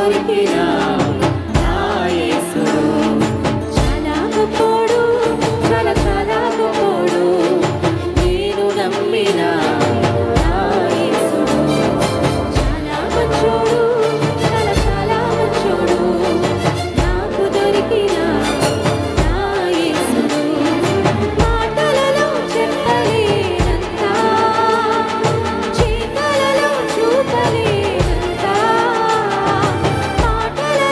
దొరికిన నా యేసుడు చాలా గొప్పోడు చాలా చాలా గొప్పోడు నేను నమ్మిన నా యేసుడు చాలా మంచోడు చాలా చాలా మంచోడు నాకు దొరికిన నా యేసుడు మాటలలో చెప్పలేనంత చేతలలో చూపలేనంత మాటలలో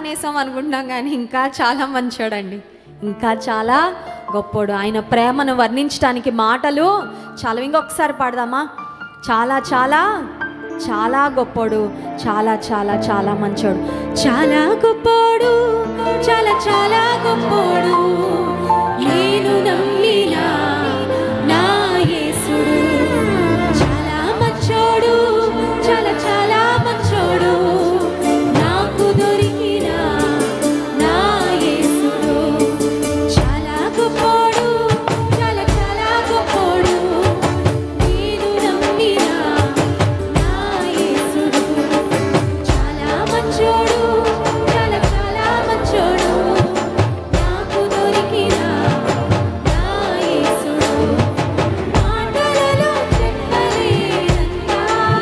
మానేసాం అనుకుంటున్నాం కానీ ఇంకా చాలా మంచోడండి ఇంకా చాలా గొప్పోడు ఆయన ప్రేమను వర్ణించడానికి మాటలు చాలా ఇంకొకసారి పాడదామా చాలా చాలా చాలా గొప్పోడు చాలా చాలా చాలా మంచోడు చాలా గొప్పోడు చాలా చాలా గొప్పోడు నేను నమ్మిన నా యేసుడు చాలా మంచోడు చాలా చాలా మంచోడు నాకు దొరికిన నా యేసుడు చాలా గొప్పోడు చాలా చాలా గొప్పోడు నేను నమ్మిన నా యేసుడు చాలా మంచోడు చాలా చాలా మంచోడు నాకు దొరికిన నా యేసుడు మాటలలో చెప్పలేనంత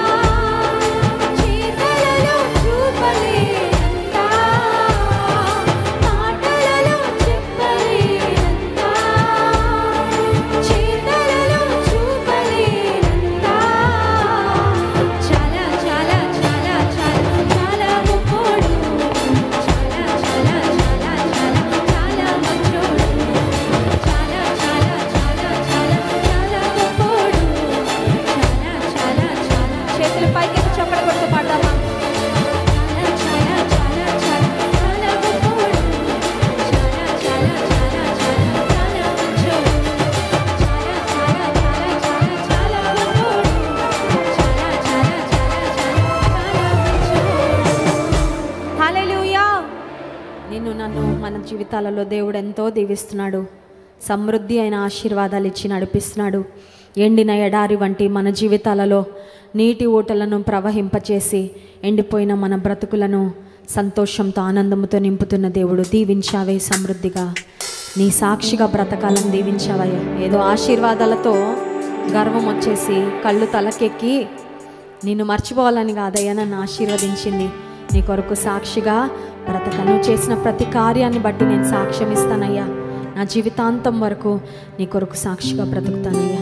చేతలలో చూపలేనంత మాటలలో చెప్పలేనంత చేతలలో చూపలేనంత చాలా చాలా చాలా చాలా చాలా గొప్పోడు చాలా చాలా చాలా చాలా చాలా మంచోడు చాలా చాలా చాలా చాలా చాలా గొప్పోడు చాలా చాలా చాలా చేతులు పైకి ఎత్తి చప్పట కొడుతూ పాడదామా చాలా చాలా చాలా చాలా గొప్పోడు చాలా చాలా చాలా చాలా చాలా మంచోడు చాలా చాలా చాలా చాలా చాలా గొప్పోడు చాలా చాలా చాలా చాలా చాలా మంచోడు హల్లెలూయా నిన్ను నన్ను మన జీవితాలలో దేవుడు ఎంతో దీవిస్తున్నాడు సమృద్ధి అయిన ఆశీర్వాదాలు ఇచ్చి నడిపిస్తున్నాడు ఎండిన ఎడారి వంటి మన జీవితాలలో నీటి ఊటలను ప్రవహింపచేసి ఎండిపోయిన మన బ్రతుకులను సంతోషంతో ఆనందంతో నింపుతున్న దేవుడు దీవించావే సమృద్ధిగా నీ సాక్షిగా బ్రతకాలని దీవించావయ్యా ఏదో ఆశీర్వాదాలతో గర్వం వచ్చేసి కళ్ళు తలకెక్కి నిన్ను మర్చిపోవాలని కాదయ్యా నన్ను ఆశీర్వదించింది నీ కొరకు సాక్షిగా బ్రతక నువ్వు చేసిన ప్రతి కార్యాన్ని బట్టి నేను సాక్ష్యం ఇస్తానయ్యా నా జీవితాంతం వరకు నీ కొరకు సాక్షిగా బ్రతుకుతానయ్యా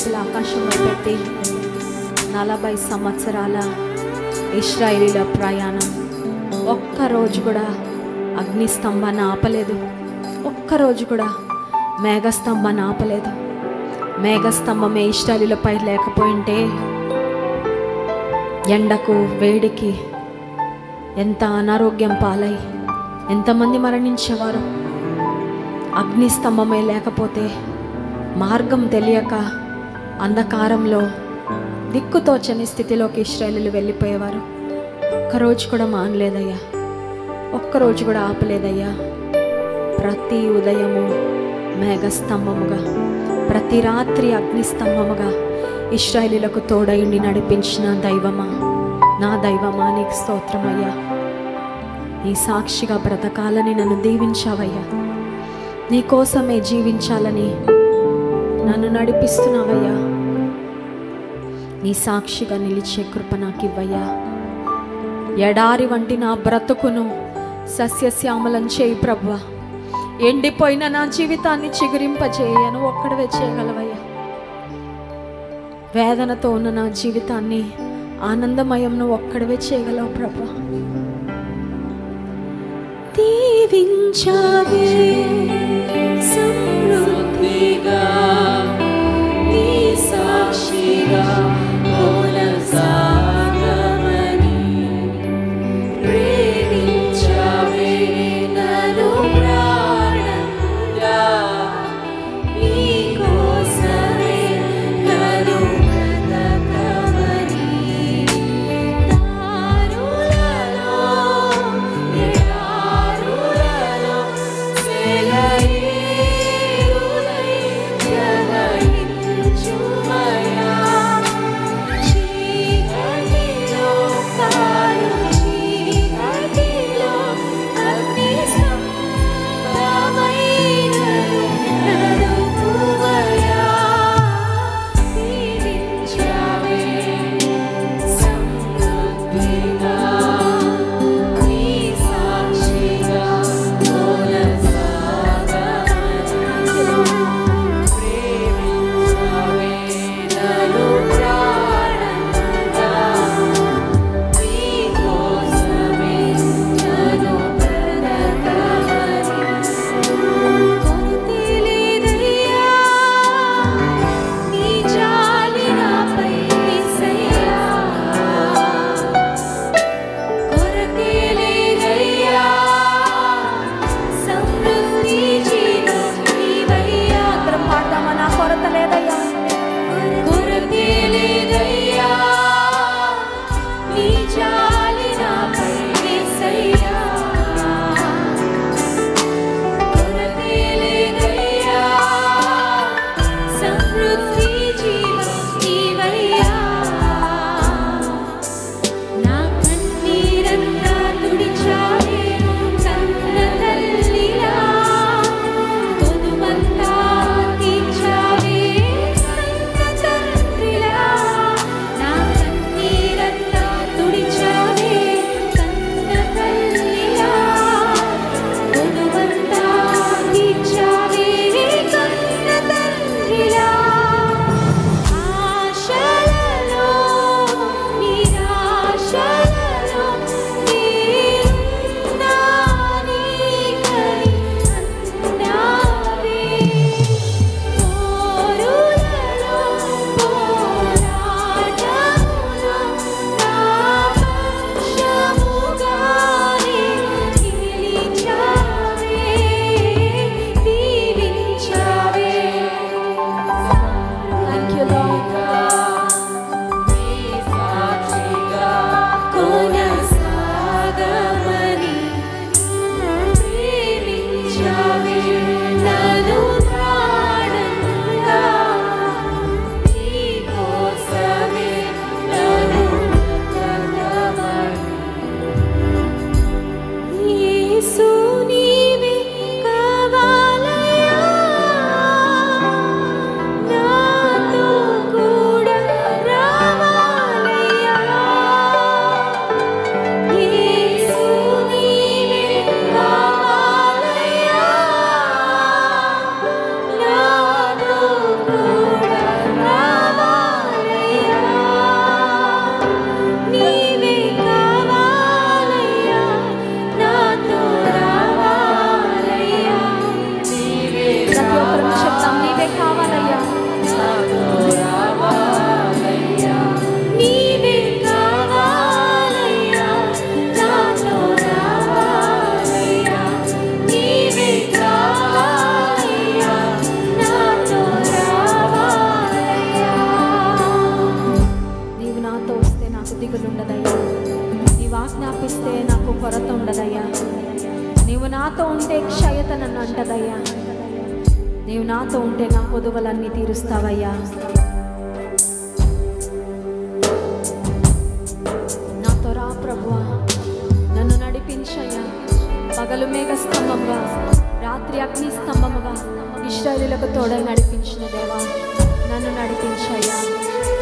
చేతులు ఆకాశం పెట్టి నలభై సంవత్సరాల ఇస్రాయిలీల ప్రయాణం ఒక్కరోజు కూడా అగ్నిస్తంభాన్ని ఆపలేదు ఒక్కరోజు కూడా మేఘస్తంభాన్ని ఆపలేదు మేఘస్తంభమే ఇస్రాయిలీలపై లేకపోయింటే ఎండకు వేడికి ఎంత అనారోగ్యం పాలై ఎంతమంది మరణించేవారు అగ్నిస్తంభమే లేకపోతే మార్గం తెలియక అంధకారంలో దిక్కుతోచని స్థితిలోకి ఇస్రాయలు వెళ్ళిపోయేవారు ఒక్కరోజు కూడా మానలేదయ్యా ఒక్కరోజు కూడా ఆపలేదయ్యా ప్రతి ఉదయము మేఘస్తంభముగా ప్రతి రాత్రి అగ్నిస్తంభముగా ఇస్రాయలీలకు తోడయుండి నడిపించిన దైవమా నా దైవమా నీకు స్తోత్రమయ్యా నీ సాక్షిగా బ్రతకాలని నన్ను దీవించావయ్యా నీ కోసమే జీవించాలని నన్ను నడిపిస్తున్నావయ్యా నీ సాక్షిగా నిలిచే కృప నాకు ఇవ్వయ్యా ఎడారి వంటి నా బ్రతుకును సస్యశ్యామలం చేయి ప్రభు ఎండిపోయిన నా జీవితాన్ని చిగురింపజేయను ఒక్కడవే చేయగలవయ్యా వేదనతో ఉన్న నా జీవితాన్ని ఆనందమయంను ఒక్కడవే చేయగలవు ప్రభా దీవించావే సమృద్ధిగా నీ సాక్షిగా కొనసాగమని ప్రేమించావే నన్ను ప్రాణంగా నీ కోసమే నన్ను బ్రతకమని దారులలో ఎడారులలో సెలయేరులై ప్రవహించుమయా. చీకటిలో కారు చీకటిలో అగ్నిస్తంభమైనను నడుపుమయా. దీవించావే సమృద్ధిగా నీ సాక్షిగా కొనసాగమని ప్రేమించావే నన్ను ప్రాణంగా నీ కోసమే నన్ను బ్రతకమని కొరతే లేదయ్యా నీ జాలి నాపై యేసయ్యా కొరతే లేదయ్యా సమృద్ధి జీవం నీవయ్యా అందరం పాడదామా నా కొరత లేదయ్యా కొరతే లేదయ్యా నీ జాలి నాపై యేసయ్యా కొరతే లేదయ్యా సమృద్ధి జీవం నీవయ్యా నా కన్నీరంతా తుడిచావే కన్న తల్లిలా కొదుమంతా తీర్చావే కన్న తండ్రిలా నా కన్నీరంతా తుడిచావే నీవు నాతో ఉంటే నా పొదువలన్నీ తీరుస్తావయ్యా నాతో రా ప్రభువా నన్ను నడిపించయ్యా పగలు మేఘ స్తంభంగా రాత్రి అగ్ని స్తంభముగా ఇష్టాయులకు తోడై నడిపించిన దేవా నన్ను నడిపించయ్యా